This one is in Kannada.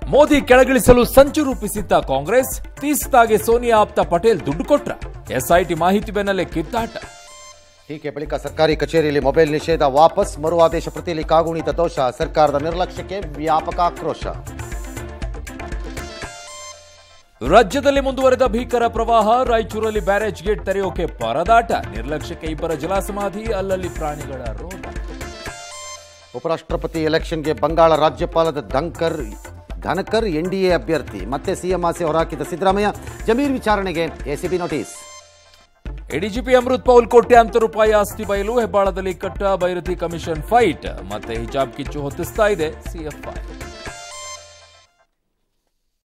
ಮೋದಿ ಕೆಳಗಿಳಿಸಲು ಸಂಚು ರೂಪಿಸಿದ್ದ ಕಾಂಗ್ರೆಸ್ ತೀಸ್ತಾಗೆ ಸೋನಿಯಾ ಆಪ್ತ ಪಟೇಲ್ ದುಡ್ಡು ಕೊಟ್ರ ಎಸ್ಐಟಿ ಮಾಹಿತಿ ಬೆನ್ನಲ್ಲೇ ಕಿತ್ತಾಟ ಟೀಕೆ ಬಳಿಕ ಸರ್ಕಾರಿ ಕಚೇರಿಯಲ್ಲಿ ಮೊಬೈಲ್ ನಿಷೇಧ ವಾಪಸ್ ಮರು ಆದೇಶ ಪ್ರತಿಯಲ್ಲಿ ಕಾಗುಣಿತ ದೋಷ ಸರ್ಕಾರದ ನಿರ್ಲಕ್ಷ್ಯಕ್ಕೆ ವ್ಯಾಪಕ ಆಕ್ರೋಶ ರಾಜ್ಯದಲ್ಲಿ ಮುಂದುವರೆದ ಭೀಕರ ಪ್ರವಾಹ ರಾಯಚೂರಲ್ಲಿ ಬ್ಯಾರೇಜ್ ಗೇಟ್ ತೆರೆಯೋಕೆ ಪರದಾಟ ನಿರ್ಲಕ್ಷ್ಯಕ್ಕೆ ಇಬ್ಬರ ಜಲಸಮಾಧಿ ಅಲ್ಲಲ್ಲಿ ಪ್ರಾಣಿಗಳ ರೋಗ ಉಪರಾಷ್ಟ್ರಪತಿ ಎಲೆಕ್ಷನ್ಗೆ ಬಂಗಾಳ ರಾಜ್ಯಪಾಲದ ಧಂಕರ್ ಧನಕರ್ ಎನ್ಡಿಎ ಅಭ್ಯರ್ಥಿ ಮತ್ತೆ ಸಿಎಂ ಆಸೆ ಹೊರಹಾಕಿದ ಸಿದ್ದರಾಮಯ್ಯ ಜಮೀರ್ ವಿಚಾರಣೆಗೆ ACB notice ADGP Amrit Paul ಕೋಟ್ಯಾಂತರ ರೂಪಾಯಿ ಆಸ್ತಿ ಬಯಲು ಹೆಬ್ಬಾಳದಲ್ಲಿ ಕಟ್ಟ ಬೈರತಿ ಕಮಿಷನ್ ಫೈಟ್ ಮತ್ತೆ ಹಿಜಾಬ್ ಕಿಚ್ಚು ಹೊತ್ತಿಸ್ತಾ ಇದೆ ಸಿಎಫ್ಐ